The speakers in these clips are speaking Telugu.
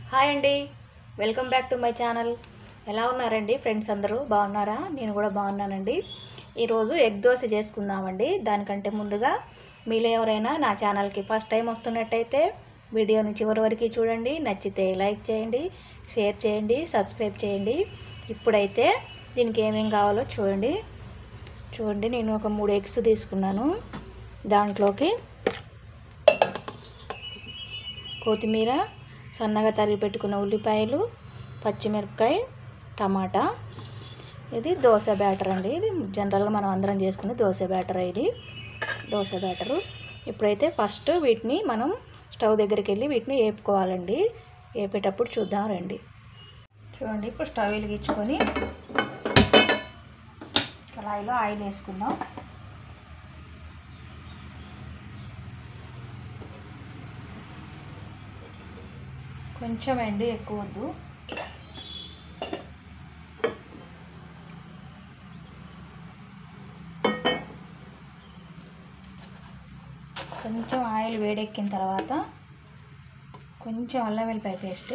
హాయ్ అండి welcome back to my channel ఎలా ఉన్నారండి ఫ్రెండ్స్ అందరూ బాగున్నారా నేను కూడా బాగున్నానండి ఈరోజు ఎగ్ దోశ చేసుకుందామండి దానికంటే ముందుగా మీలో ఎవరైనా నా ఛానల్కి ఫస్ట్ టైం వస్తున్నట్టయితే వీడియోని చివరి వరకు చూడండి నచ్చితే లైక్ చేయండి షేర్ చేయండి సబ్స్క్రైబ్ చేయండి ఇప్పుడైతే దీనికి ఏమేం కావాలో చూడండి చూడండి నేను ఒక మూడు ఎగ్స్ తీసుకున్నాను దాంట్లోకి కొత్తిమీర సన్నగా తరిగి పెట్టుకున్న ఉల్లిపాయలు పచ్చిమిరపకాయ టమాటా ఇది దోశ బ్యాటర్ అండి ఇది జనరల్గా మనం అందరం చేసుకునే దోశ బ్యాటర్ ఇది దోశ బ్యాటరు ఇప్పుడైతే ఫస్ట్ వీటిని మనం స్టవ్ దగ్గరికి వెళ్ళి వీటిని వేపుకోవాలండి వేపేటప్పుడు చూద్దాం రండి చూడండి ఇప్పుడు స్టవ్ వెలిగించుకొని కళాయిలో ఆయిల్ వేసుకుందాం కొంచెం అండి ఎక్కువ వద్దు కొంచెం ఆయిల్ వేడెక్కిన తర్వాత కొంచెం అల్లం వెల్లిపాయ పేస్ట్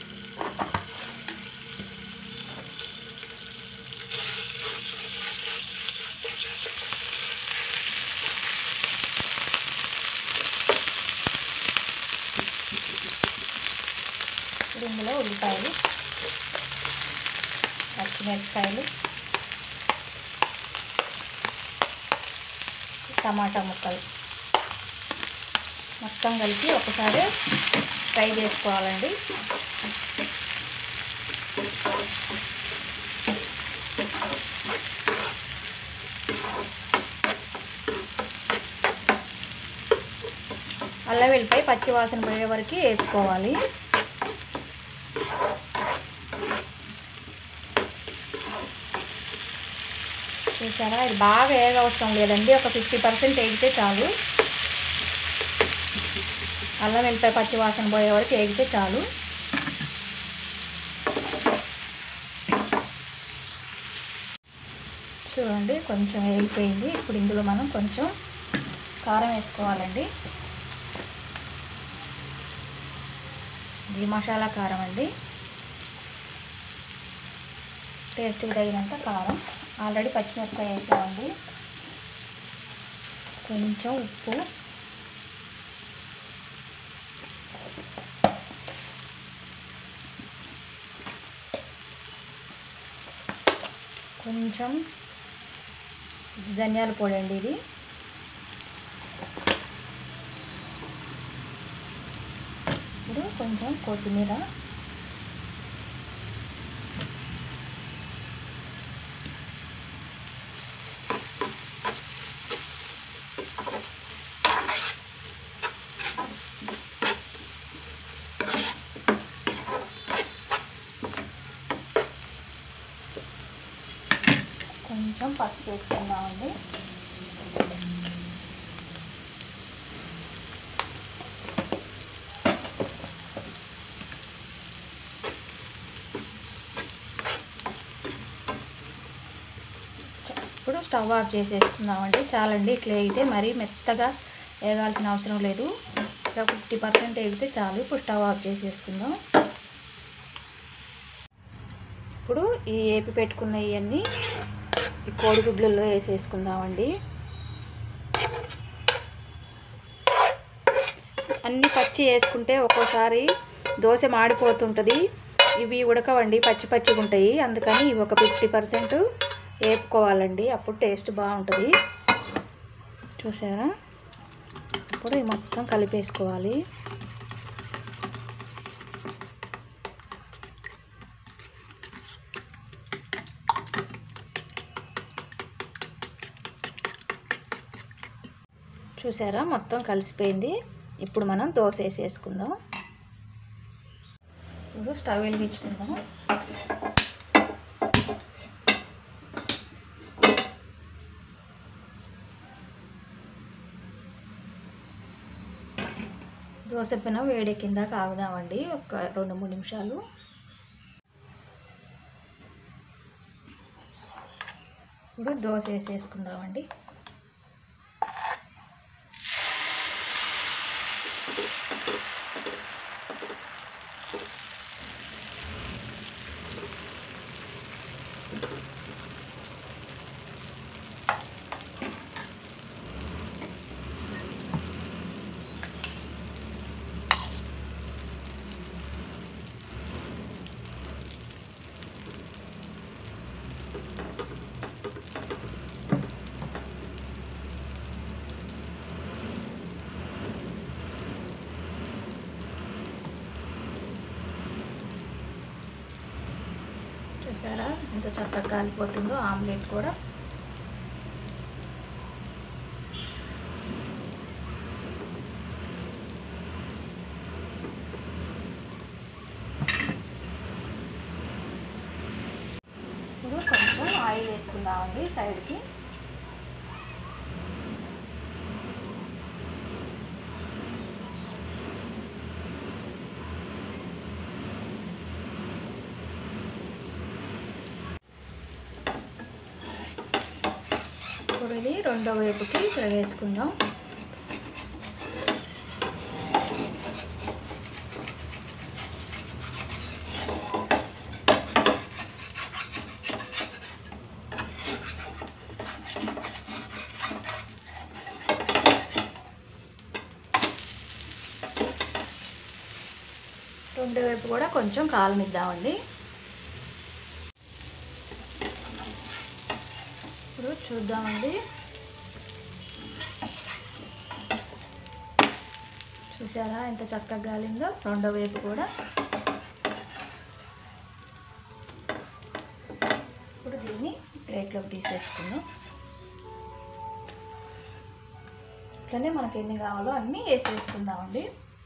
ఇప్పుడు ఇందులో ఉల్లిపాయలు పచ్చిమిరపకాయలు టమాటా ముక్కలు మొత్తం కలిపి ఒకసారి ఫ్రై చేసుకోవాలండి అల్లం వెల్లిపాయ పచ్చి వాసన పోయే వరకు వేసుకోవాలి చూసారా ఇది బాగా వేగ అవసరం లేదండి ఒక ఫిఫ్టీ పర్సెంట్ వేగితే చాలు అల్లం వెల్లిపాయ పచ్చి వాసన పోయే వరకు వేగితే చాలు చూడండి కొంచెం వేగిపోయింది ఇప్పుడు ఇందులో మనం కొంచెం కారం వేసుకోవాలండి ఇది మసాలా కారం అండి టేస్ట్కి తగినంత కారం ఆల్రెడీ పచ్చిమిరపకాయ వేసామండి కొంచెం ఉప్పు కొంచెం ధనియాల పొడి అండి ఇది ఇప్పుడు కొంచెం కొత్తిమీర కొంచెం పసుపు వేసుకుందామండి ఇప్పుడు స్టవ్ ఆఫ్ చేసేసుకుందామండి చాలండి ఇట్లా వేగితే మరీ మెత్తగా వేగాల్సిన అవసరం లేదు ఇట్లా ఫిఫ్టీ పర్సెంట్ వేగితే చాలు ఇప్పుడు స్టవ్ ఆఫ్ చేసేసుకుందాం ఇప్పుడు ఈ ఏపి పెట్టుకున్న ఇవన్నీ ఈ కోడిగుడ్లలో వేసేసుకుందామండి అన్నీ పచ్చి వేసుకుంటే ఒక్కోసారి దోశ మాడిపోతుంటుంది ఇవి ఉడకవండి పచ్చి పచ్చిగా ఉంటాయి అందుకని ఇవి ఒక ఫిఫ్టీ పర్సెంట్ వేపుకోవాలండి అప్పుడు టేస్ట్ బాగుంటుంది చూసారా ఇప్పుడు ఇవి మొత్తం కలిపేసుకోవాలి చూసారా మొత్తం కలిసిపోయింది ఇప్పుడు మనం దోశ వేసేసుకుందాం ఇప్పుడు స్టవ్ వెలిగించుకుందాం దోశ పిన వేడెక్కిందాక ఆగుదామండి ఒక రెండు మూడు నిమిషాలు ఇప్పుడు దోశ వేసేసుకుందామండి చూసారా ఎంత చక్కగా కాలిపోతుందో ఆమ్లెట్ కూడా ఇప్పుడు కొంచెం ఆయిల్ వేసుకుందామండి సైడ్కి ఇప్పుడు ఇది రెండో వైపుకి తిరగేసుకుందాం రెండో వైపు కూడా కొంచెం కాలనిద్దామండి ఇప్పుడు చూద్దామండి చూసారా ఎంత చక్కగా గాలిందో రెండో వైపు కూడా ఇప్పుడు దీన్ని ప్లేట్లోకి తీసేసుకుందాం ఇట్లనే మనకి ఎన్ని కావాలో అన్నీ వేసేసుకుందామండి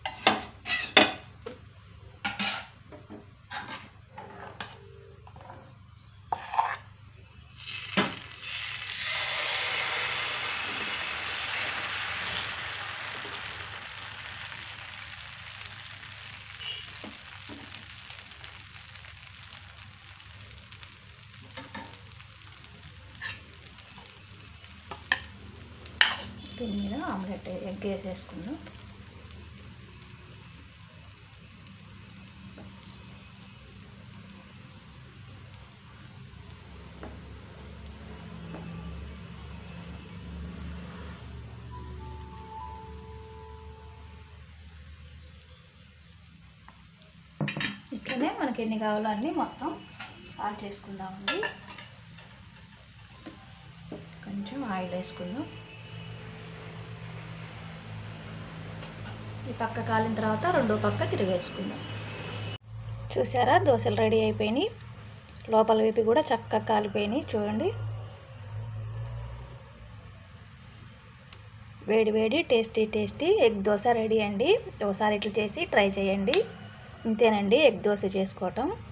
దీని మీద ఆమ్లెట్ ఎగ్ వేసేసుకుందాం ఇట్లనే మనకి ఎన్ని కావాలో అన్నీ మొత్తం ఆన్ చేసుకుందామండి కొంచెం ఆయిల్ వేసుకుందాం ఈ పక్క కాలిన తర్వాత రెండో పక్క తిరిగేసుకుందాం చూసారా దోశలు రెడీ అయిపోయినాయి లోపల వైపు కూడా చక్కగా కాలిపోయినాయి చూడండి వేడి వేడి tasty tasty egg dosa ready అండి ఒకసారి ఇట్లా చేసి ట్రై చేయండి ఇంతేనండి ఎగ్ దోశ చేసుకోవటం